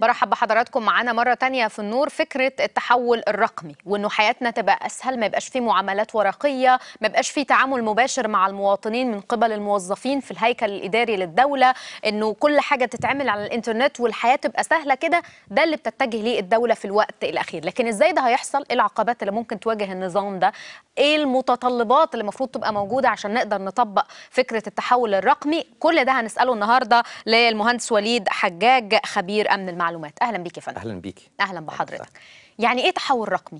برحب بحضراتكم معانا مرة تانية في النور فكرة التحول الرقمي وإنه حياتنا تبقى أسهل ما يبقاش فيه معاملات ورقية ما يبقاش فيه تعامل مباشر مع المواطنين من قبل الموظفين في الهيكل الإداري للدولة إنه كل حاجة تتعمل على الإنترنت والحياة تبقى سهلة كده ده اللي بتتجه ليه الدولة في الوقت الأخير لكن إزاي ده هيحصل إيه العقبات اللي ممكن تواجه النظام ده إيه المتطلبات اللي المفروض تبقى موجودة عشان نقدر نطبق فكرة التحول الرقمي كل ده هنسأله النهاردة للمهندس وليد حجاج خبير أمن المعلومات أهلا بيك يا فندم اهلا بيكي اهلا بحضرتك يعني ايه تحول رقمي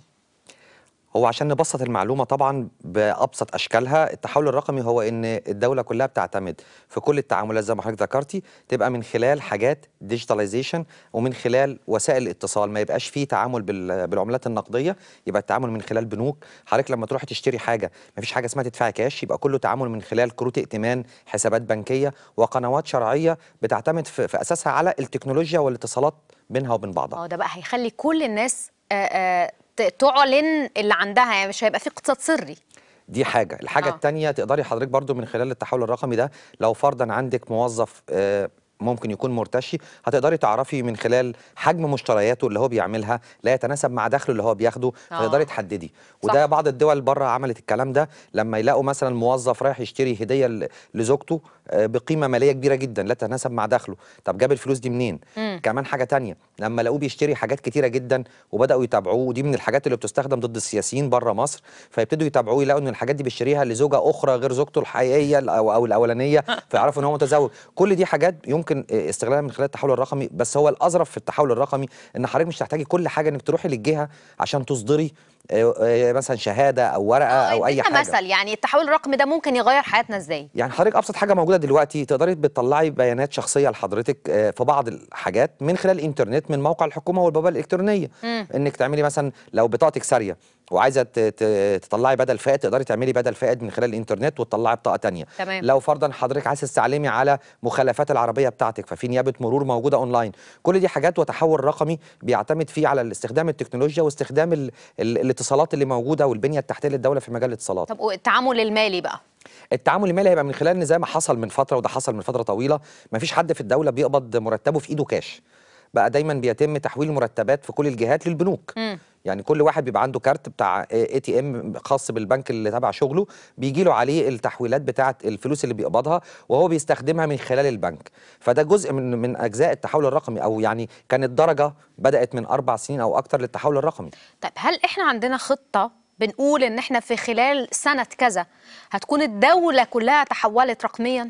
هو عشان نبسط المعلومه طبعا بابسط اشكالها التحول الرقمي هو ان الدوله كلها بتعتمد في كل التعاملات زي ما حضرتك ذكرتي تبقى من خلال حاجات ديجيتاليزيشن ومن خلال وسائل الاتصال ما يبقاش فيه تعامل بال- بالعملات النقديه يبقى التعامل من خلال بنوك حضرتك لما تروحي تشتري حاجه ما فيش حاجه اسمها تدفعي كاش يبقى كله تعامل من خلال كروت ائتمان حسابات بنكيه وقنوات شرعيه بتعتمد في, في اساسها على التكنولوجيا والاتصالات بينها وبين بعضها اه ده بقى هيخلي كل الناس آه، آه، ت- تعلن اللي عندها يعني مش هيبقى في اقتصاد سري دي حاجة الحاجة آه. آه. التانية تقدري حضرتك برضو من خلال التحول الرقمي ده لو فرضا عندك موظف آه، ممكن يكون مرتشي هتقدري تعرفي من خلال حجم مشترياته اللي هو بيعملها لا يتناسب مع دخله اللي هو بياخده آه. فتقدري تحددي صح. وده بعض الدول بره عملت الكلام ده لما يلاقوا مثلا موظف رايح يشتري هدية ل- لزوجته آه، بقيمة مالية كبيرة جدا لا تتناسب مع دخله طب جاب الفلوس دي منين مم. كمان حاجة تانية لما لقوه بيشتري حاجات كتيرة جدا وبدأوا يتابعوه ودي من الحاجات اللي بتستخدم ضد السياسيين بره مصر فيبتدوا يتابعوه يلاقوا ان الحاجات دي بيشتريها لزوجة أخرى غير زوجته الحقيقية أو أو الأولانية فيعرفوا ان هو متزوج كل دي حاجات يمكن آه، استغلالها من خلال التحول الرقمي بس هو الأظرف في التحول الرقمي ان حضرتك مش تحتاجي كل حاجة انك تروحي للجهة عشان تصدري آه، آه، مثلا شهادة أو ورقة أو أي ادينا حاجة مثل يعني التحول الرقمي ده ممكن يغير حياتنا ازاي يعني حضرتك ابسط حاجه موجوده دلوقتي تقدري بتطلعي بيانات شخصيه لحضرتك آه، في بعض الحاجات من خلال الانترنت من موقع الحكومه والبوابه الالكترونيه مم. انك تعملي مثلا لو بطاقتك ساريه وعايزه ت- ت- تطلعي بدل فائد تقدري تعملي بدل فائد من خلال الانترنت وتطلعي بطاقه تانية تمام. لو فرضا حضرتك عايزه تستعلمي على مخالفات العربيه بتاعتك ففي نيابه مرور موجوده اونلاين كل دي حاجات وتحول رقمي بيعتمد فيه على استخدام التكنولوجيا واستخدام ال ال الاتصالات اللي موجوده والبنيه التحتيه للدوله في مجال الاتصالات طب والتعامل المالي بقى التعامل المالي هيبقى من خلال ان زي ما حصل من فتره وده حصل من فتره طويله مفيش حد في الدوله بيقبض مرتبه في ايده كاش بقى دايما بيتم تحويل المرتبات في كل الجهات للبنوك مم. يعني كل واحد بيبقى عنده كارت بتاع اي تي ام خاص بالبنك اللي تبع شغله بيجي له عليه التحويلات بتاعه الفلوس اللي بيقبضها وهو بيستخدمها من خلال البنك فده جزء من من اجزاء التحول الرقمي او يعني كانت درجه بدات من اربع سنين او اكتر للتحول الرقمي طيب هل احنا عندنا خطة بنقول ان احنا في خلال سنة كذا هتكون الدولة كلها تحولت رقميا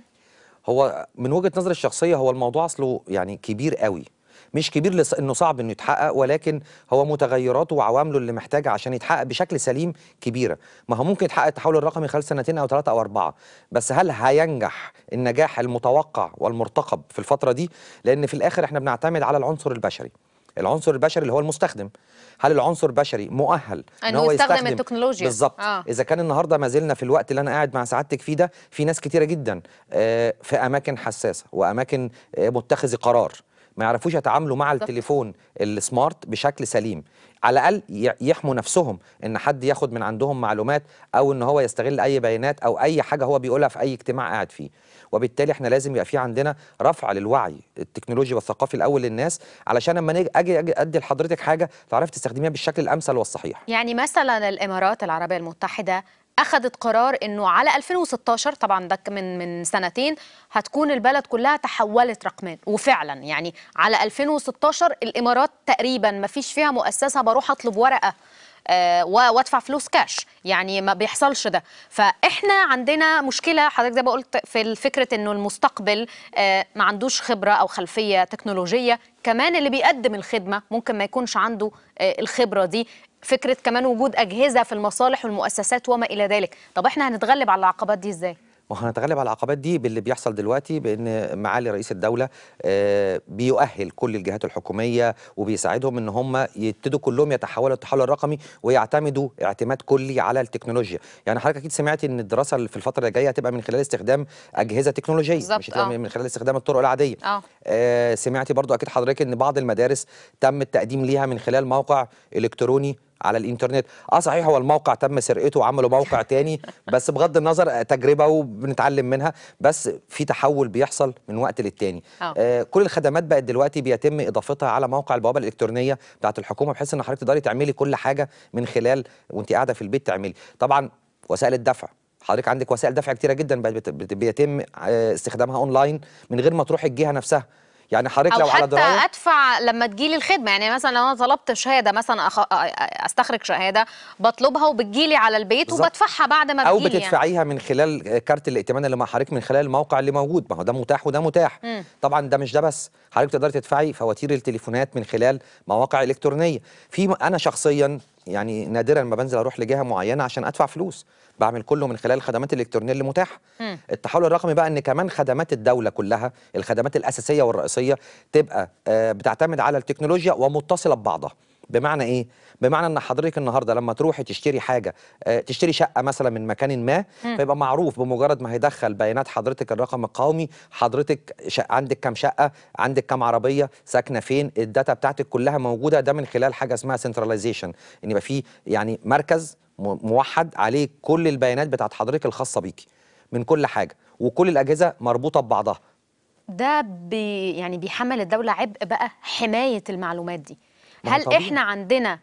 هو من وجهة نظري الشخصية هو الموضوع أصله يعني كبير قوي مش كبير لص... انه صعب انه يتحقق ولكن هو متغيراته وعوامله اللي محتاجه عشان يتحقق بشكل سليم كبيره ما هو ممكن يتحقق التحول الرقمي خلال سنتين او ثلاثه او اربعه بس هل هينجح النجاح المتوقع والمرتقب في الفتره دي لان في الاخر احنا بنعتمد على العنصر البشري العنصر البشري اللي هو المستخدم هل العنصر البشري مؤهل إنه يستخدم التكنولوجيا. بالظبط آه. اذا كان النهارده ما زلنا في الوقت اللي انا قاعد مع سعادتك فيه ده في ناس كتيره جدا آه، في اماكن حساسه واماكن آه، متخذي قرار ما يعرفوش يتعاملوا مع التليفون السمارت بشكل سليم على الاقل ي- يحموا نفسهم ان حد ياخد من عندهم معلومات او ان هو يستغل اي بيانات او اي حاجه هو بيقولها في اي اجتماع قاعد فيه وبالتالي احنا لازم يبقى في عندنا رفع للوعي التكنولوجي والثقافي الاول للناس علشان لما نيجي اجي أجي ادي لحضرتك حاجه تعرفي تستخدميها بالشكل الامثل والصحيح يعني مثلا الامارات العربيه المتحده اخذت قرار انه على 2016 طبعا ده من من سنتين هتكون البلد كلها تحولت رقميا وفعلا يعني على 2016 الامارات تقريبا ما فيش فيها مؤسسه بروح اطلب ورقه آه، و- وادفع فلوس كاش يعني ما بيحصلش ده فاحنا عندنا مشكله حضرتك زي ما قلت في فكره انه المستقبل آه، ما عندوش خبره او خلفيه تكنولوجيه كمان اللي بيقدم الخدمه ممكن ما يكونش عنده آه، الخبره دي فكره كمان وجود اجهزه في المصالح والمؤسسات وما الى ذلك طب احنا هنتغلب على العقبات دي ازاي وهنتغلب على العقبات دي باللي بيحصل دلوقتي بان معالي رئيس الدوله آه، بيؤهل كل الجهات الحكوميه وبيساعدهم ان هم يبتدوا كلهم يتحولوا التحول الرقمي ويعتمدوا اعتماد كلي على التكنولوجيا يعني حضرتك اكيد سمعتي ان الدراسه اللي في الفتره اللي جايه هتبقى من خلال استخدام اجهزه تكنولوجيه بالظبط، مش هتبقى آه. من خلال استخدام الطرق العاديه اه آه، سمعتي برضو اكيد حضرتك ان بعض المدارس تم التقديم ليها من خلال موقع الكتروني على الانترنت اه صحيح هو الموقع تم سرقته وعملوا موقع تاني بس بغض النظر آه، تجربه وبنتعلم منها بس في تحول بيحصل من وقت للتاني آه. آه كل الخدمات بقت دلوقتي بيتم اضافتها على موقع البوابه الالكترونيه بتاعه الحكومه بحيث ان حضرتك تقدري تعملي كل حاجه من خلال وانت قاعده في البيت تعملي طبعا وسائل الدفع حضرتك عندك وسائل دفع كتيره جدا بقت بت- بت- بيتم آه، استخدامها اونلاين من غير ما تروح الجهه نفسها يعني حضرتك او لو على حتى درايه ادفع لما تجيلي الخدمه يعني مثلا لو انا طلبت شهاده مثلا أخ... استخرج شهاده بطلبها وبتجيلي على البيت بالظبط. وبدفعها بعد ما او بتجيلي يعني. بتدفعيها من خلال كارت الائتمان اللي مع حضرتك من خلال الموقع اللي موجود ما هو ده متاح وده متاح مم. طبعا ده مش ده بس حضرتك تقدري تدفعي فواتير التليفونات من خلال مواقع الكترونيه في م- انا شخصيا يعني نادرا ما بنزل اروح لجهه معينه عشان ادفع فلوس بعمل كله من خلال الخدمات الالكترونيه اللي متاحه مم. التحول الرقمي بقى ان كمان خدمات الدوله كلها الخدمات الاساسيه والرئيسيه تبقى آه، بتعتمد على التكنولوجيا ومتصله ببعضها بمعنى ايه بمعنى ان حضرتك النهارده لما تروحي تشتري حاجه آه، تشتري شقه مثلا من مكان ما فيبقى معروف بمجرد ما هيدخل بيانات حضرتك الرقم القومي حضرتك شق عندك كام شقه عندك كام عربيه ساكنه فين الداتا بتاعتك كلها موجوده ده من خلال حاجه اسمها سنتراليزيشن ان يبقى في يعني مركز م- موحد عليه كل البيانات بتاعت حضرتك الخاصه بيكي من كل حاجه وكل الاجهزه مربوطه ببعضها ده بي يعني بيحمل الدولة عبء بقى حماية المعلومات دي ما هو هل طبيعي. احنا عندنا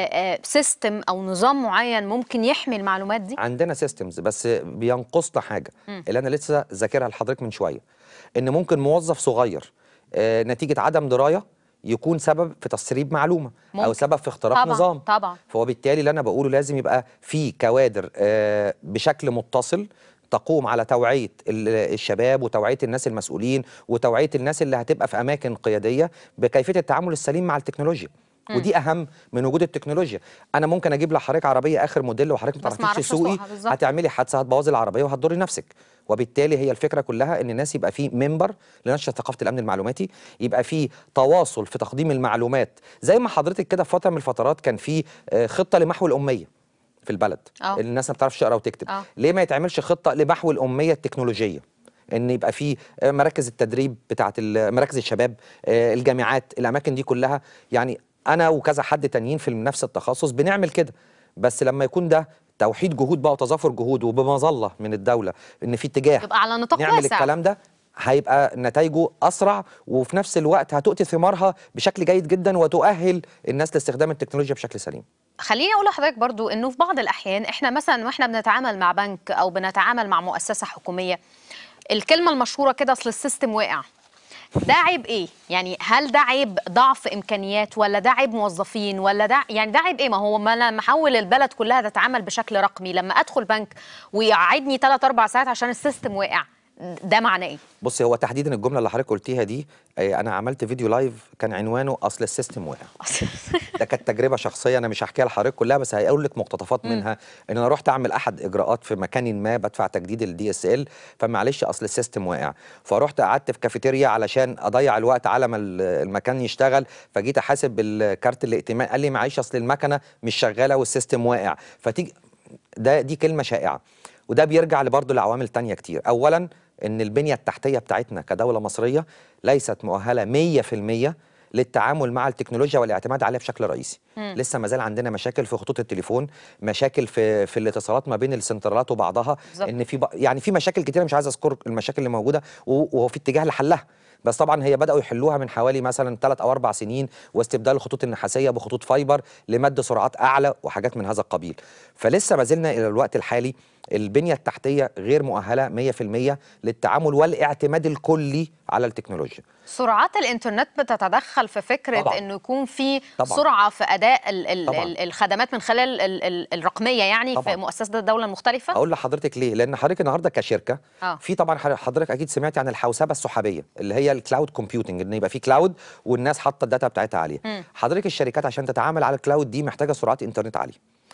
سيستم او نظام معين ممكن يحمي المعلومات دي عندنا سيستمز بس بينقصنا حاجه اللي انا لسه ذاكرها لحضرتك من شويه ان ممكن موظف صغير آه، نتيجه عدم درايه يكون سبب في تسريب معلومه او ممكن. سبب في اختراق طبعا نظام طبعا فهو بالتالي اللي انا بقوله لازم يبقى في كوادر آه، بشكل متصل تقوم على توعيه ال- الشباب وتوعيه الناس المسؤولين وتوعيه الناس اللي هتبقى في اماكن قياديه بكيفيه التعامل السليم مع التكنولوجيا ودي اهم من وجود التكنولوجيا انا ممكن اجيب لحضرتك عربيه اخر موديل وحضرتك ما بس ما تعرفيش أعرفش تسوقي أسوقها بالظبط. هتعملي حادثه هتبوظي العربيه وهتضري نفسك وبالتالي هي الفكره كلها ان الناس يبقى في منبر لنشر ثقافه الامن المعلوماتي يبقى في تواصل في تقديم المعلومات زي ما حضرتك كده في فتره من الفترات كان في آه، خطه لمحو الاميه في البلد آه. الناس ما بتعرفش تقرا وتكتب آه. ليه ما يتعملش خطه لمحو الاميه التكنولوجيه ان يبقى في آه، مراكز التدريب بتاعه ال- مراكز الشباب آه، الجامعات الاماكن دي كلها يعني انا وكذا حد تانيين في نفس التخصص بنعمل كده بس لما يكون ده توحيد جهود بقى وتظافر جهود وبمظله من الدوله ان في اتجاه يبقى على نطاق نعمل واسع الكلام ده هيبقى نتائجه اسرع وفي نفس الوقت هتؤتي ثمارها بشكل جيد جدا وتؤهل الناس لاستخدام التكنولوجيا بشكل سليم خليني اقول لحضرتك برضو انه في بعض الاحيان احنا مثلا واحنا بنتعامل مع بنك او بنتعامل مع مؤسسه حكوميه الكلمه المشهوره كده اصل السيستم وقع ده عيب ايه يعني هل ده عيب ضعف امكانيات ولا ده عيب موظفين ولا ده يعني ده عيب ايه ما هو ما انا محول البلد كلها تتعامل بشكل رقمي لما ادخل بنك ويقعدني 3 4 ساعات عشان السيستم وقع ده معناه ايه بصي هو تحديدا الجمله اللي حضرتك قلتيها دي آه، انا عملت فيديو لايف كان عنوانه اصل السيستم وقع ده كانت تجربه شخصيه انا مش هحكيها لحضرتك كلها بس هقول لك مقتطفات منها ان انا رحت اعمل احد اجراءات في مكان ما بدفع تجديد الدي اس ال فمعلش اصل السيستم واقع فرحت قعدت في كافيتيريا علشان اضيع الوقت على ما ال- المكان يشتغل فجيت احاسب بالكارت الائتمان قال لي معلش اصل المكنه مش شغاله والسيستم واقع فتيجي ده دي كلمه شائعه وده بيرجع لبرضه لعوامل تانية كتير اولا ان البنيه التحتيه بتاعتنا كدوله مصريه ليست مؤهله 100% للتعامل مع التكنولوجيا والاعتماد عليها بشكل رئيسي لسه ما زال عندنا مشاكل في خطوط التليفون مشاكل في في الاتصالات ما بين السنترالات وبعضها بالظبط. ان في ب... يعني في مشاكل كتيره مش عايز اذكر المشاكل اللي موجوده و- وهو في اتجاه لحلها بس طبعا هي بداوا يحلوها من حوالي مثلا ثلاث او اربع سنين واستبدال الخطوط النحاسيه بخطوط فايبر لمد سرعات اعلى وحاجات من هذا القبيل فلسه ما زلنا الى الوقت الحالي البنيه التحتيه غير مؤهله 100% للتعامل والاعتماد الكلي على التكنولوجيا سرعات الانترنت بتتدخل في فكره طبعاً. انه يكون في طبعاً. سرعه في اداء ال ال طبعاً. ال الخدمات من خلال ال ال الرقميه يعني في طبعاً. مؤسسات الدوله المختلفه اقول لحضرتك ليه لان حضرتك النهارده كشركه آه. في طبعا حضرتك اكيد سمعت عن الحوسبه السحابيه اللي هي الكلاود كومبيوتنج ان يبقى في كلاود والناس حاطه الداتا بتاعتها عليه مم. حضرتك الشركات عشان تتعامل على الكلاود دي محتاجه سرعات انترنت عاليه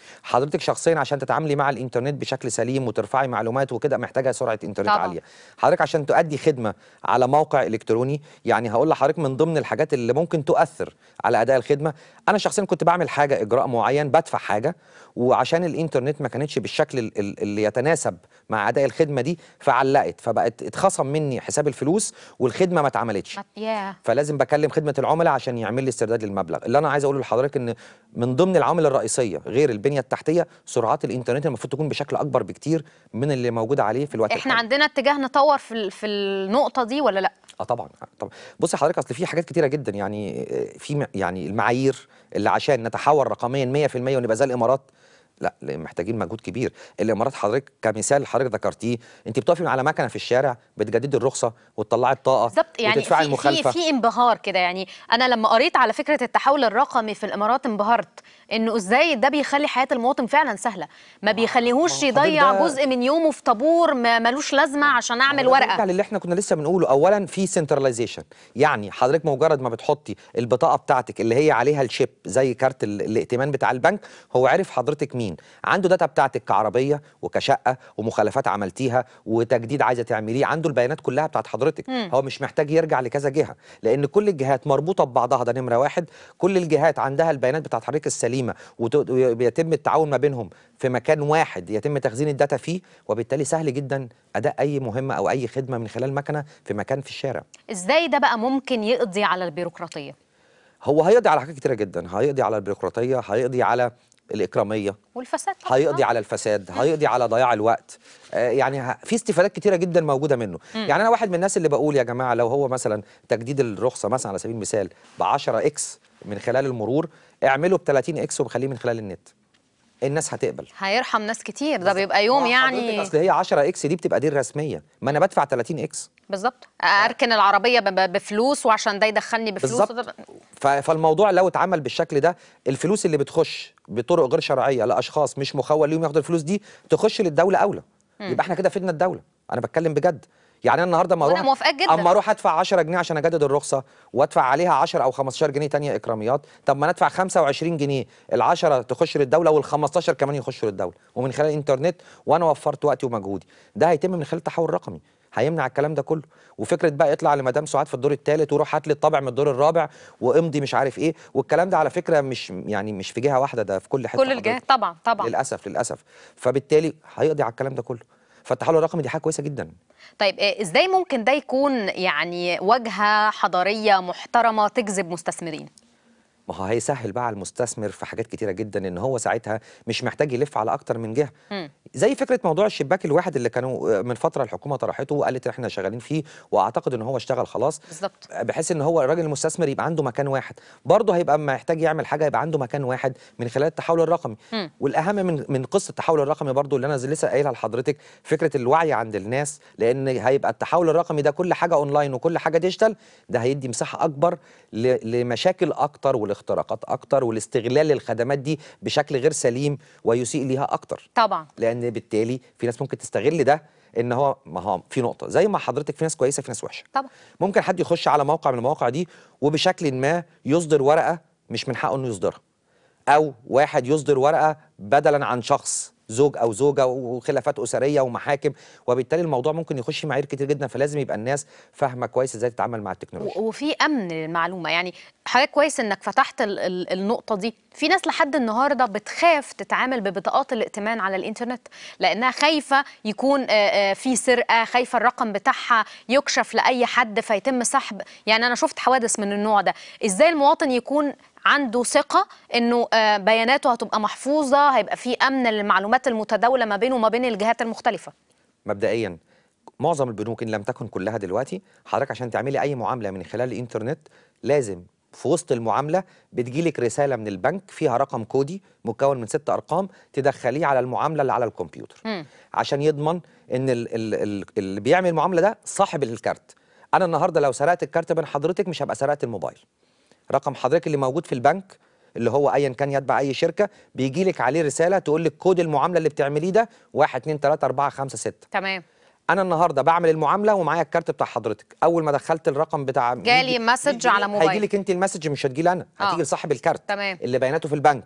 حضرتك شخصيا عشان تتعاملي مع الانترنت بشكل سليم وترفعي معلومات وكده محتاجه سرعه انترنت طبعاً. عاليه حضرتك عشان تؤدي خدمه على موقع الكتروني يعني هقول لحضرتك من ضمن الحاجات اللي ممكن تؤثر على اداء الخدمه انا شخصيا كنت بعمل حاجه اجراء معين بدفع حاجه وعشان الانترنت ما كانتش بالشكل ال- ال- اللي يتناسب مع اداء الخدمه دي فعلقت فبقت اتخصم مني حساب الفلوس والخدمه ما اتعملتش ما- ياه فلازم بكلم خدمه العملاء عشان يعمل لي استرداد للمبلغ اللي انا عايز اقوله لحضرتك ان من ضمن العوامل الرئيسيه غير البنيه التحتيه سرعات الانترنت المفروض تكون بشكل اكبر بكتير من اللي موجوده عليه في الوقت احنا الحالي. عندنا اتجاه نطور في ال- في النقطه دي ولا لا اه طبعا طبعا بص حضرتك اصل في حاجات كتيره جدا يعني آه، في م- يعني المعايير اللي عشان نتحول رقميا 100% ونبقى زي الامارات لا لا، محتاجين مجهود كبير الامارات حضرتك كمثال حضرتك ذكرتيه انت بتقفي على مكنه في الشارع بتجددي الرخصه وتطلعي الطاقه بالظبط يعني وتدفعي في المخالفه في في انبهار كده يعني انا لما قريت على فكره التحول الرقمي في الامارات انبهرت انه ازاي ده بيخلي حياه المواطن فعلا سهله ما بيخليهوش ما هو حضرتك يضيع ده- جزء من يومه في طابور ما ملوش لازمه عشان اعمل ده بيرجع ورقه للي احنا كنا لسه بنقوله اولا في سنتراليزيشن يعني حضرتك مجرد ما بتحطي البطاقه بتاعتك اللي هي عليها الشيب زي كارت ال- الائتمان بتاع البنك هو عارف حضرتك مين عنده داتا بتاعتك كعربيه وكشقه ومخالفات عملتيها وتجديد عايزه تعمليه عنده البيانات كلها بتاعت حضرتك مم. هو مش محتاج يرجع لكذا جهه لان كل الجهات مربوطه ببعضها ده نمره واحد كل الجهات عندها البيانات بتاعت حضرتك السليمه وت- ويتم التعاون ما بينهم في مكان واحد يتم تخزين الداتا فيه وبالتالي سهل جدا اداء اي مهمه او اي خدمه من خلال مكنه في مكان في الشارع ازاي ده بقى ممكن يقضي على البيروقراطيه هو هيقضي على حاجات كتيره جدا هيقضي على البيروقراطيه هيقضي على الاكراميه والفساد طبعاً. هيقضي على الفساد هيقضي على ضياع الوقت آه، يعني ه- في استفادات كتيره جدا موجوده منه يعني انا واحد من الناس اللي بقول يا جماعه لو هو مثلا تجديد الرخصه مثلا على سبيل المثال ب 10 اكس من خلال المرور اعمله ب 30 اكس وبخليه من خلال النت الناس هتقبل هيرحم ناس كتير ده بيبقى يوم ما يعني حضرتك اصل هي 10 اكس دي بتبقى دي الرسميه ما انا بدفع 30 اكس بالظبط اركن العربيه ب- ب- بفلوس وعشان ده يدخلني بفلوس بالظبط وده- ف- فالموضوع لو اتعمل بالشكل ده الفلوس اللي بتخش بطرق غير شرعيه لاشخاص مش مخول ليهم ياخدوا الفلوس دي تخش للدوله اولى يبقى احنا كده فدنا الدوله انا بتكلم بجد يعني انا النهارده اما وأنا اروح موافقاك جداً. اما اروح ادفع 10 جنيه عشان اجدد الرخصه وادفع عليها 10 او 15 جنيه تانية اكراميات طب ما ندفع 25 جنيه ال10 تخش للدوله وال15 كمان يخشوا للدوله ومن خلال الانترنت وانا وفرت وقتي ومجهودي ده هيتم من خلال التحول الرقمي هيمنع الكلام ده كله وفكره بقى يطلع لمدام سعاد في الدور الثالث وروح هات لي الطابع من الدور الرابع وامضي مش عارف ايه والكلام ده على فكره مش يعني مش في جهه واحده ده في كل حته كل حضرتك. الجهات طبعا طبعا للاسف للاسف فبالتالي هيقضي على الكلام ده كله فالتحول الرقمي دي حاجه كويسه جدا طيب إيه، ازاي ممكن ده يكون يعني واجهه حضاريه محترمه تجذب مستثمرين ما هو هيسهل بقى على المستثمر في حاجات كتيره جدا ان هو ساعتها مش محتاج يلف على اكتر من جهه مم. زي فكره موضوع الشباك الواحد اللي كانوا من فتره الحكومه طرحته وقالت احنا شغالين فيه واعتقد ان هو اشتغل خلاص بالظبط بحيث ان هو الراجل المستثمر يبقى عنده مكان واحد برضه هيبقى محتاج يعمل حاجه يبقى عنده مكان واحد من خلال التحول الرقمي مم. والاهم من من قصه التحول الرقمي برضه اللي انا لسه قايلها لحضرتك فكره الوعي عند الناس لان هيبقى التحول الرقمي ده كل حاجه اونلاين وكل حاجه ديجيتال ده هيدي مساحه اكبر ل- لمشاكل اكتر والاختراقات اكتر والاستغلال للخدمات دي بشكل غير سليم ويسيء ليها اكتر طبعا لان بالتالي في ناس ممكن تستغل ده ان هو ما هو في نقطه زي ما حضرتك في ناس كويسه في ناس وحشه طبعا ممكن حد يخش على موقع من المواقع دي وبشكل ما يصدر ورقه مش من حقه انه يصدرها او واحد يصدر ورقه بدلا عن شخص زوج او زوجه وخلافات اسريه ومحاكم وبالتالي الموضوع ممكن يخش في معايير كتير جدا فلازم يبقى الناس فاهمه كويس ازاي تتعامل مع التكنولوجيا و- وفي امن للمعلومه يعني حضرتك كويس انك فتحت ال ال النقطه دي في ناس لحد النهارده بتخاف تتعامل ببطاقات الائتمان على الانترنت لانها خايفه يكون آه، آه، في سرقه خايفه الرقم بتاعها يكشف لاي حد فيتم سحب يعني انا شفت حوادث من النوع ده ازاي المواطن يكون عنده ثقة انه آه، بياناته هتبقى محفوظة هيبقى في امن للمعلومات المتداولة ما بينه وما بين الجهات المختلفة مبدئيا معظم البنوك ان لم تكن كلها دلوقتي حضرتك عشان تعملي اي معامله من خلال الانترنت لازم في وسط المعامله بتجيلك رساله من البنك فيها رقم كودي مكون من ست ارقام تدخليه على المعامله اللي على الكمبيوتر مم. عشان يضمن ان ال ال ال اللي بيعمل المعامله ده صاحب الكارت انا النهارده لو سرقت الكارت من حضرتك مش هبقى سرقت الموبايل رقم حضرتك اللي موجود في البنك اللي هو ايا كان يتبع اي شركه بيجي لك عليه رساله تقول لك كود المعامله اللي بتعمليه ده 1 2 3 4 5 6 تمام انا النهارده بعمل المعامله ومعايا الكارت بتاع حضرتك اول ما دخلت الرقم بتاع جالي مسج على موبايل. هيجي لك انت المسج مش هتجي لي انا آه. هتيجي لصاحب الكارت تمام. اللي بياناته في البنك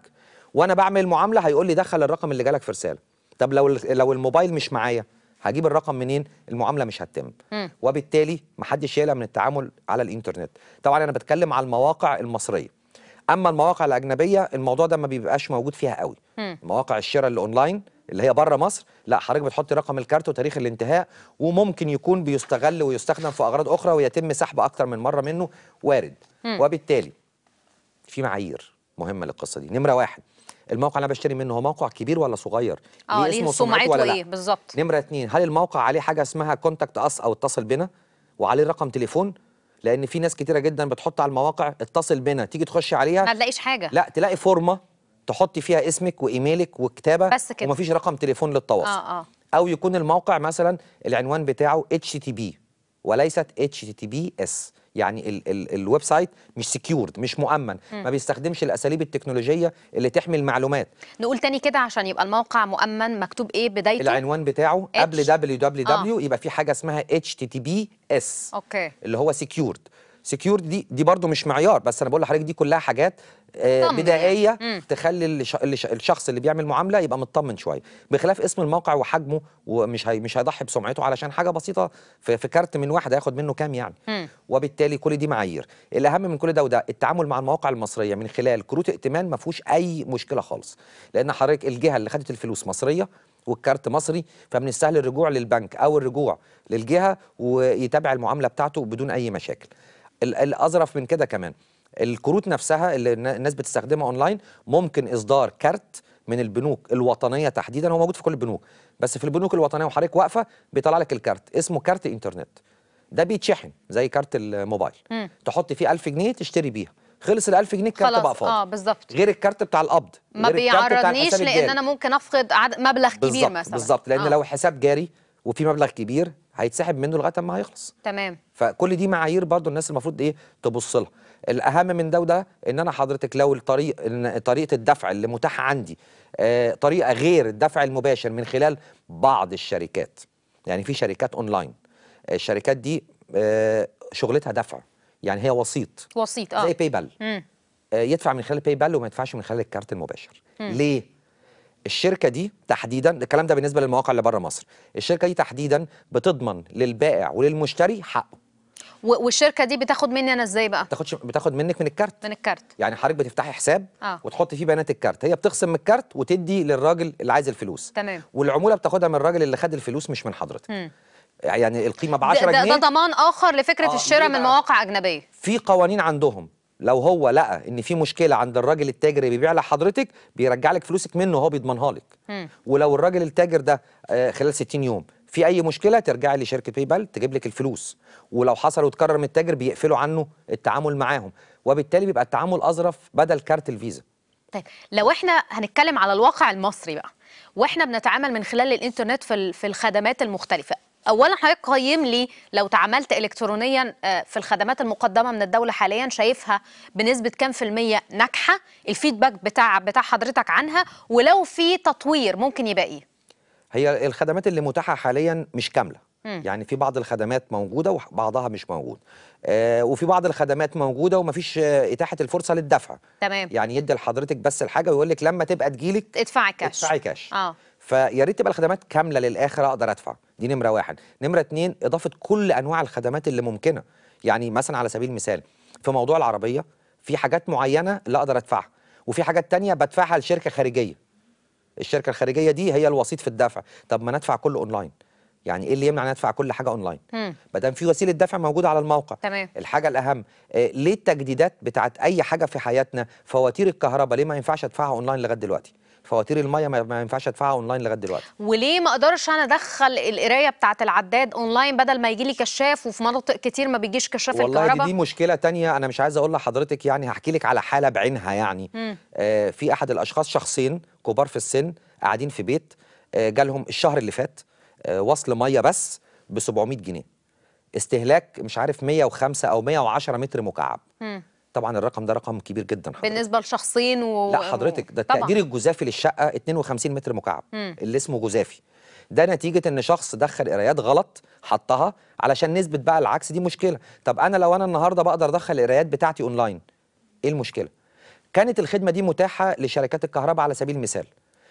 وانا بعمل المعامله هيقول لي دخل الرقم اللي جالك في رساله طب لو لو الموبايل مش معايا هجيب الرقم منين المعامله مش هتتم مم. وبالتالي محدش يقلق من التعامل على الانترنت طبعا انا بتكلم على المواقع المصريه اما المواقع الاجنبيه الموضوع ده ما بيبقاش موجود فيها قوي مم. مواقع الشراء اللي اونلاين اللي هي بره مصر لا حضرتك بتحط رقم الكارت وتاريخ الانتهاء وممكن يكون بيستغل ويستخدم في اغراض اخرى ويتم سحب اكتر من مره منه وارد مم. وبالتالي في معايير مهمه للقصه دي نمره واحد الموقع اللي انا بشتري منه هو موقع كبير ولا صغير اه ليه ليه اسمه وسمعته سمعته ولا لا ايه بالظبط نمرة اتنين هل الموقع عليه حاجة اسمها كونتاكت اس او اتصل بنا وعليه رقم تليفون لان في ناس كتيرة جدا بتحط على المواقع اتصل بنا تيجي تخش ما عليها تلاقيش حاجه لا تلاقي فورمة تحطي فيها اسمك وايميلك وكتابة بس كده. ومفيش رقم تليفون للتواصل اه اه او يكون الموقع مثلا العنوان بتاعه HTTP وليست HTTPS يعني ال ال الويب سايت مش سكيورد مش مؤمن ما بيستخدمش الاساليب التكنولوجيه اللي تحمي المعلومات نقول تاني كده عشان يبقى الموقع مؤمن مكتوب ايه بدايته العنوان بتاعه قبل H. www يبقى في حاجه اسمها HTTPS اوكي اللي هو سكيورد سكيورد دي دي برضو مش معيار بس انا بقول لحضرتك دي كلها حاجات آه طمن بدائيه يعني. مم. تخلي الش- الش- الشخص اللي بيعمل معامله يبقى مطمن شويه بخلاف اسم الموقع وحجمه ومش هي مش هيضحي بسمعته علشان حاجه بسيطه في, في كارت من واحد هياخد منه كام يعني مم. وبالتالي كل دي معايير الاهم من كل ده وده التعامل مع المواقع المصريه من خلال كروت ائتمان ما فيهوش اي مشكله خالص لان حضرتك الجهه اللي خدت الفلوس مصريه والكارت مصري فمن السهل الرجوع للبنك او الرجوع للجهه ويتابع المعامله بتاعته بدون اي مشاكل ال- الاظرف من كده كمان الكروت نفسها اللي النا- الناس بتستخدمها اونلاين ممكن اصدار كارت من البنوك الوطنيه تحديدا هو موجود في كل البنوك بس في البنوك الوطنيه وحضرتك واقفه بيطلع لك الكارت اسمه كارت انترنت ده بيتشحن زي كارت الموبايل مم. تحط فيه 1000 جنيه تشتري بيها خلص ال 1000 جنيه الكارت بقى خلاص فاضي اه بالظبط غير الكارت بتاع القبض ما غير الكارت بتاع بيعرضنيش الحساب لان الجاري. انا ممكن افقد عدد مبلغ كبير بالظبط مثلا بالظبط لان آه. لو حساب جاري وفي مبلغ كبير هيتسحب منه لغايه ما هيخلص تمام فكل دي معايير برضو الناس المفروض ايه تبص لها الاهم من ده وده ان انا حضرتك لو الطريق إن طريقه الدفع اللي متاحه عندي آه طريقه غير الدفع المباشر من خلال بعض الشركات يعني في شركات اونلاين الشركات دي آه شغلتها دفع يعني هي وسيط وسيط اه زي باي بال مم. آه، يدفع من خلال باي بال وما يدفعش من خلال الكارت المباشر ليه الشركه دي تحديدا الكلام ده بالنسبه للمواقع اللي بره مصر الشركه دي تحديدا بتضمن للبائع وللمشتري حقه و- والشركه دي بتاخد مني انا ازاي بقى بتاخدش بتاخد منك من الكارت من الكارت يعني حضرتك بتفتحي حساب آه. وتحط فيه بيانات الكارت هي بتخصم من الكارت وتدي للراجل اللي عايز الفلوس تمام والعموله بتاخدها من الراجل اللي خد الفلوس مش من حضرتك مم. يعني القيمه ب ده, 10 ده, جنيه ده ضمان اخر لفكره آه، الشراء ليه من بقى؟ مواقع اجنبيه في قوانين عندهم لو هو لقى ان في مشكله عند الراجل التاجر اللي بيبيع لحضرتك بيرجع لك فلوسك منه وهو بيضمنها لك مم. ولو الراجل التاجر ده آه، خلال 60 يوم في اي مشكله ترجعي لشركه باي بال تجيب لك الفلوس ولو حصل وتكرر من التاجر بيقفلوا عنه التعامل معاهم وبالتالي بيبقى التعامل اظرف بدل كارت الفيزا طيب لو احنا هنتكلم على الواقع المصري بقى واحنا بنتعامل من خلال الانترنت في ال- في الخدمات المختلفه اولا حضرتك قيم لي لو تعاملت الكترونيا آه، في الخدمات المقدمه من الدوله حاليا شايفها بنسبه كام في الميه ناجحه الفيدباك بتاع بتاع حضرتك عنها ولو في تطوير ممكن يبقى ايه هي الخدمات اللي متاحه حاليا مش كامله مم. يعني في بعض الخدمات موجوده وبعضها مش موجود آه وفي بعض الخدمات موجوده ومفيش آه اتاحه الفرصه للدفع تمام يعني يدي لحضرتك بس الحاجه ويقول لك لما تبقى تجيلك ادفعي كاش ادفعي كاش اه فيا ريت تبقى الخدمات كامله للاخر اقدر ادفع دي نمره واحد نمره اتنين اضافه كل انواع الخدمات اللي ممكنه يعني مثلا على سبيل المثال في موضوع العربيه في حاجات معينه لا اقدر ادفعها وفي حاجات تانية بدفعها لشركه خارجيه الشركه الخارجيه دي هي الوسيط في الدفع طب ما ندفع كله اونلاين يعني ايه اللي يمنع ان ادفع كل حاجه اونلاين مم. ما دام في وسيله دفع موجوده على الموقع تمام الحاجه الاهم آه ليه التجديدات بتاعت اي حاجه في حياتنا فواتير الكهرباء ليه ما ينفعش ادفعها اونلاين لغايه دلوقتي فواتير الميه ما ما ينفعش ادفعها اونلاين لغايه دلوقتي وليه ما اقدرش انا ادخل القرايه بتاعه العداد اونلاين بدل ما يجي لي كشاف وفي مناطق كتير ما بيجيش كشاف والله دي, الكهرباء دي مشكله تانية انا مش عايز اقول لحضرتك يعني هحكي لك على حاله بعينها يعني مم. آه في احد الاشخاص شخصين كبار في السن قاعدين في بيت آه جالهم الشهر اللي فات آه وصل ميه بس ب 700 جنيه استهلاك مش عارف 105 او 110 متر مكعب مم. طبعا الرقم ده رقم كبير جدا حضرتك. بالنسبه لشخصين و... لا حضرتك ده طبعاً. التقدير الجزافي للشقه 52 متر مكعب مم. اللي اسمه جزافي ده نتيجه ان شخص دخل قرايات غلط حطها علشان نثبت بقى العكس دي مشكله طب انا لو انا النهارده بقدر ادخل القرايات بتاعتي اونلاين ايه المشكله كانت الخدمه دي متاحه لشركات الكهرباء على سبيل المثال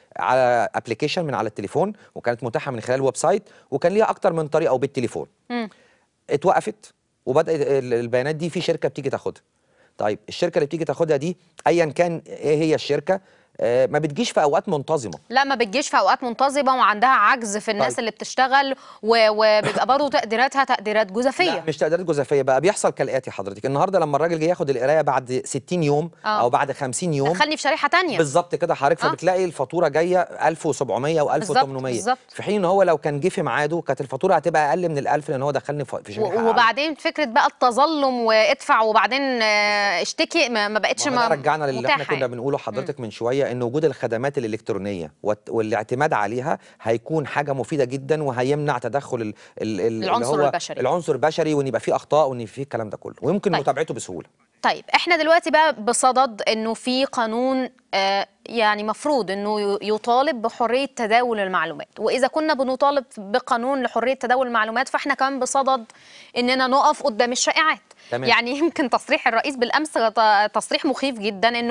على ابلكيشن من على التليفون وكانت متاحه من خلال ويب سايت وكان ليها اكتر من طريقه وبالتليفون مم. اتوقفت وبدات ال- البيانات دي في شركه بتيجي تاخدها طيب الشركه اللي بتيجي تاخدها دي ايا كان ايه هي الشركه آه، ما بتجيش في اوقات منتظمه لا ما بتجيش في اوقات منتظمه وعندها عجز في الناس طيب. اللي بتشتغل و- وبيبقى برضه تقديراتها تقديرات جزافيه لا مش تقديرات جزافيه بقى بيحصل كالاتي حضرتك النهارده لما الراجل جاي ياخد القرايه بعد 60 يوم آه. او بعد 50 يوم دخلني في شريحه تانية بالظبط كده حضرتك آه. فبتلاقي الفاتوره جايه 1700 و 1800 بالظبط. في حين ان هو لو كان جه في ميعاده كانت الفاتوره هتبقى اقل من ال 1000 لان هو دخلني في في شريحه و- أعلى. وبعدين فكره بقى التظلم وادفع وبعدين آه، اشتكي ما ما بقتش ما هو ده ما- رجعنا للي احنا متاحة كنا بنقوله حضرتك من شويه ان وجود الخدمات الالكترونيه والت- والاعتماد عليها هيكون حاجه مفيده جدا وهيمنع تدخل ال ال ال اللي العنصر هو البشري. العنصر البشري وان يبقى فيه اخطاء وان فيه الكلام ده كله ويمكن طيب. متابعته بسهوله طيب احنا دلوقتي بقى بصدد انه في قانون آه، يعني مفروض انه ي- يطالب بحريه تداول المعلومات واذا كنا بنطالب بقانون لحريه تداول المعلومات فاحنا كمان بصدد اننا نقف قدام الشائعات تمام. يعني يمكن تصريح الرئيس بالامس ت- تصريح مخيف جدا انه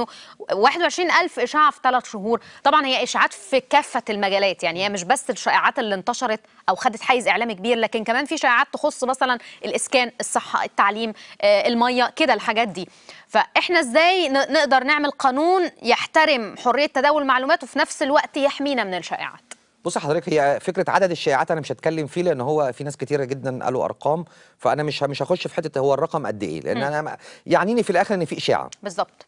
21 الف اشاعه في ثلاث شهور طبعا هي اشاعات في كافه المجالات يعني هي مش بس الشائعات اللي انتشرت او خدت حيز اعلامي كبير لكن كمان في شائعات تخص مثلا الاسكان الصحه التعليم آه، الميه كده الحاجات دي فاحنا ازاي ن- نقدر نعمل قانون يحترم حريه تداول المعلومات وفي نفس الوقت يحمينا من الشائعات بص حضرتك هي فكره عدد الشائعات انا مش هتكلم فيه لان هو في ناس كتيره جدا قالوا ارقام فانا مش مش هخش في حته هو الرقم قد ايه لان انا ما- يعنيني في الاخر ان في اشاعه بالظبط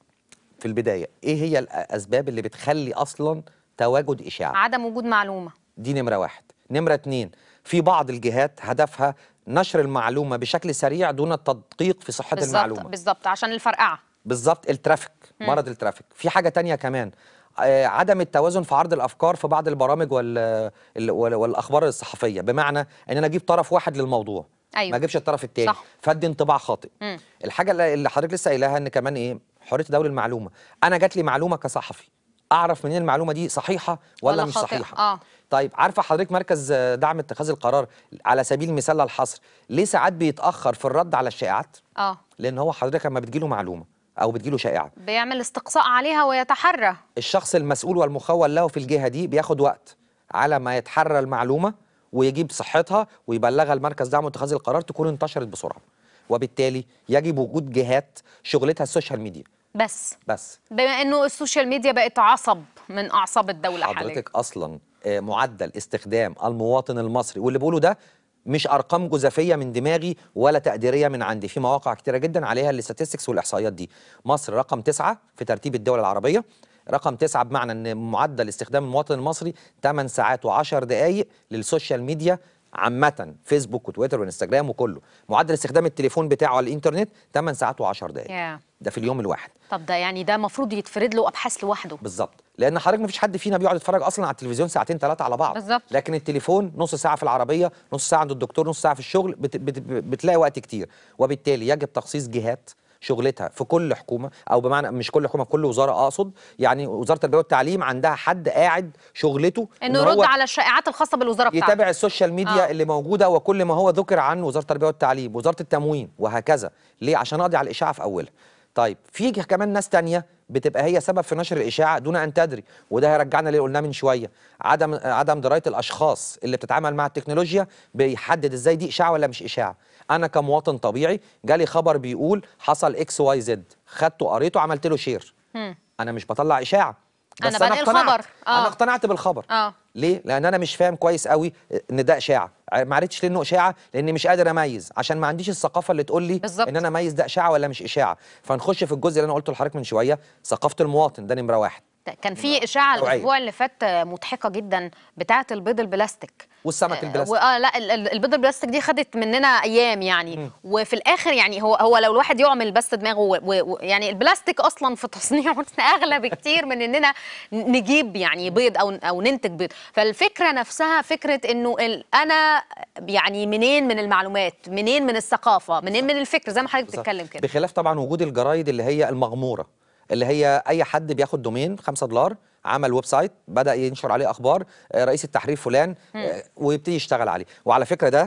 في البدايه ايه هي الاسباب اللي بتخلي اصلا تواجد اشاعه عدم وجود معلومه دي نمره واحد نمره اتنين في بعض الجهات هدفها نشر المعلومه بشكل سريع دون التدقيق في صحه بالظبط المعلومه بالظبط عشان الفرقعه بالظبط الترافيك مرض الترافيك في حاجه تانية كمان آه، عدم التوازن في عرض الافكار في بعض البرامج وال ال- وال- والاخبار الصحفيه بمعنى ان انا اجيب طرف واحد للموضوع أيوة. ما اجيبش الطرف التاني صح. فادي انطباع خاطئ مم. الحاجه اللي اللي حضرتك لسه قايلاها ان كمان ايه حريه تداول المعلومه انا جات لي معلومه كصحفي اعرف منين المعلومه دي صحيحه ولا, ولا مش خاطئة. صحيحه آه. طيب عارفه حضرتك مركز آه، دعم اتخاذ القرار على سبيل المثال للحصر ليه ساعات بيتاخر في الرد على الشائعات اه لان هو حضرتك لما بتجيله معلومه او بتجيله شائعه بيعمل استقصاء عليها ويتحرى الشخص المسؤول والمخول له في الجهه دي بياخد وقت على ما يتحرى المعلومه ويجيب صحتها ويبلغها لمركز دعم اتخاذ القرار تكون انتشرت بسرعه وبالتالي يجب وجود جهات شغلتها السوشيال ميديا بس بس بما انه السوشيال ميديا بقت عصب من اعصاب الدوله حاليا حضرتك اصلا آه، معدل استخدام المواطن المصري واللي بقوله ده مش ارقام جزافيه من دماغي ولا تقديريه من عندي في مواقع كتيره جدا عليها الاستاتستكس والاحصائيات دي مصر رقم تسعة في ترتيب الدول العربيه رقم تسعة بمعنى ان معدل استخدام المواطن المصري 8 ساعات و10 دقائق للسوشيال ميديا عامة فيسبوك وتويتر وانستجرام وكله معدل استخدام التليفون بتاعه على الانترنت 8 ساعات و10 دقائق يا. ده في اليوم الواحد طب ده يعني ده المفروض يتفرد له ابحاث لوحده بالظبط لان حضرتك مفيش حد فينا بيقعد يتفرج اصلا على التلفزيون ساعتين ثلاثه على بعض بالظبط. لكن التليفون نص ساعه في العربيه نص ساعه عند الدكتور نص ساعه في الشغل بت بت بتلاقي وقت كتير وبالتالي يجب تخصيص جهات شغلتها في كل حكومه او بمعنى مش كل حكومه في كل وزاره اقصد يعني وزاره التربيه والتعليم عندها حد قاعد شغلته انه إن يرد هو على الشائعات الخاصه بالوزاره بتاعته يتابع السوشيال ميديا آه. اللي موجوده وكل ما هو ذكر عن وزاره التربيه والتعليم وزاره التموين وهكذا ليه عشان اقضي على الاشاعه في اولها طيب في ج- كمان ناس تانية بتبقى هي سبب في نشر الاشاعه دون ان تدري وده هيرجعنا اللي قلناه من شويه عدم عدم درايه الاشخاص اللي بتتعامل مع التكنولوجيا بيحدد ازاي دي اشاعه ولا مش اشاعه انا كمواطن طبيعي جالي خبر بيقول حصل اكس واي زد خدته قريته عملت له شير انا مش بطلع اشاعه أنا بس بنقل اقتنعت خبر. آه. انا اقتنعت بالخبر اه ليه؟ لأن أنا مش فاهم كويس قوي إن ده إشاعة، ما عرفتش ليه إنه إشاعة؟ لأني مش قادر أميز، عشان ما عنديش الثقافة اللي تقول لي بالظبط. إن أنا أميز ده إشاعة ولا مش إشاعة، فنخش في الجزء اللي أنا قلته لحضرتك من شوية، ثقافة المواطن ده نمرة واحد، ده كان في اشاعه توعية. الاسبوع اللي فات آه، مضحكه جدا بتاعه البيض البلاستيك والسمك البلاستيك. اه لا ال- ال- البيض البلاستيك دي خدت مننا ايام يعني وفي الاخر يعني هو هو لو الواحد يعمل بس دماغه و- و- و- يعني البلاستيك اصلا في تصنيعه اغلى بكتير من اننا نجيب يعني بيض او او ننتج بيض فالفكره نفسها فكره انه ال- انا يعني منين من المعلومات منين من الثقافه منين من الفكر زي ما حضرتك بتتكلم كده بخلاف طبعا وجود الجرايد اللي هي المغمورة، اللي هي أي حد بياخد دومين 5 دولار عمل ويب سايت بدأ ينشر عليه أخبار آه، رئيس التحرير فلان آه، ويبتدي يشتغل عليه، وعلى فكرة ده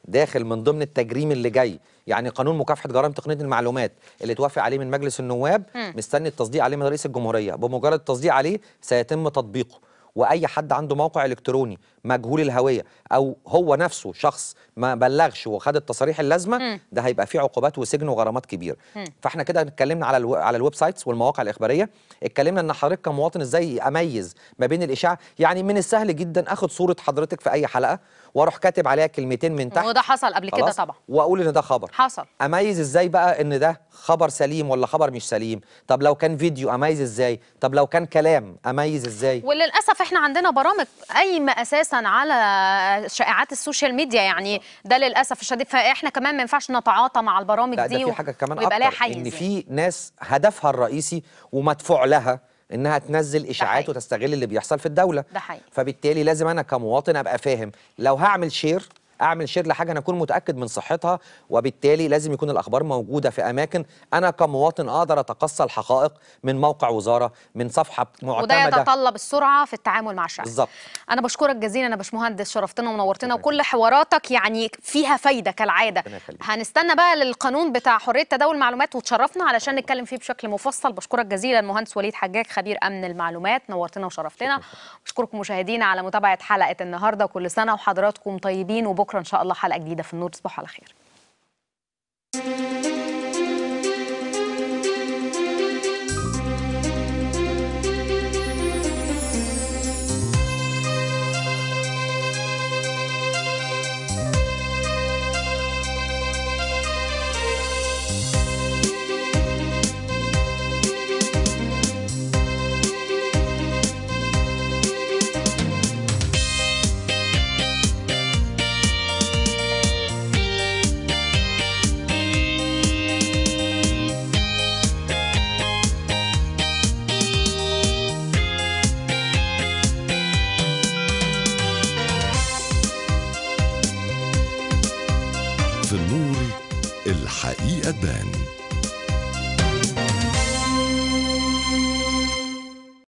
داخل من ضمن التجريم اللي جاي يعني قانون مكافحه جرائم تقنيه المعلومات اللي توافق عليه من مجلس النواب مستني التصديق عليه من رئيس الجمهوريه بمجرد التصديق عليه سيتم تطبيقه واي حد عنده موقع الكتروني مجهول الهويه او هو نفسه شخص ما بلغش وخد التصاريح اللازمه ده هيبقى فيه عقوبات وسجن وغرامات كبيره فاحنا كده اتكلمنا على الو... على الويب سايتس والمواقع الاخباريه اتكلمنا ان حضرتك كمواطن ازاي اميز ما بين الاشاعه يعني من السهل جدا اخد صوره حضرتك في اي حلقه واروح كاتب عليها كلمتين من تحت وده حصل قبل كده خلاص؟ طبعا واقول ان ده خبر حصل اميز ازاي بقى ان ده خبر سليم ولا خبر مش سليم طب لو كان فيديو اميز ازاي طب لو كان كلام اميز ازاي وللاسف احنا عندنا برامج قايمه اساسا على شائعات السوشيال ميديا يعني ده للاسف الشديد فاحنا كمان ما ينفعش نتعاطى مع البرامج لا دي ده في حاجه كمان ويبقى لها اكتر حيز ان يعني. في ناس هدفها الرئيسي ومدفوع لها انها تنزل اشاعات حقيقي. وتستغل اللي بيحصل في الدوله ده حقيقي. فبالتالي لازم انا كمواطن ابقى فاهم لو هعمل شير اعمل شير لحاجه انا اكون متاكد من صحتها وبالتالي لازم يكون الاخبار موجوده في اماكن انا كمواطن اقدر اتقصى الحقائق من موقع وزاره من صفحه وده معتمده يتطلب السرعه في التعامل مع الشعب بالظبط انا بشكرك جزيلا يا باشمهندس شرفتنا ونورتنا وكل حواراتك يعني فيها فايده كالعاده ربنا يخليك. هنستنى بقى للقانون بتاع حريه تداول المعلومات وتشرفنا علشان نتكلم فيه بشكل مفصل بشكرك جزيلا المهندس وليد حجاج خبير امن المعلومات نورتنا وشرفتنا بشكركم مشاهدينا على متابعه حلقه النهارده كل سنه وحضراتكم طيبين وبكره ان شاء الله حلقه جديده في النور تصبحوا على خير في النور الحقيقة تبان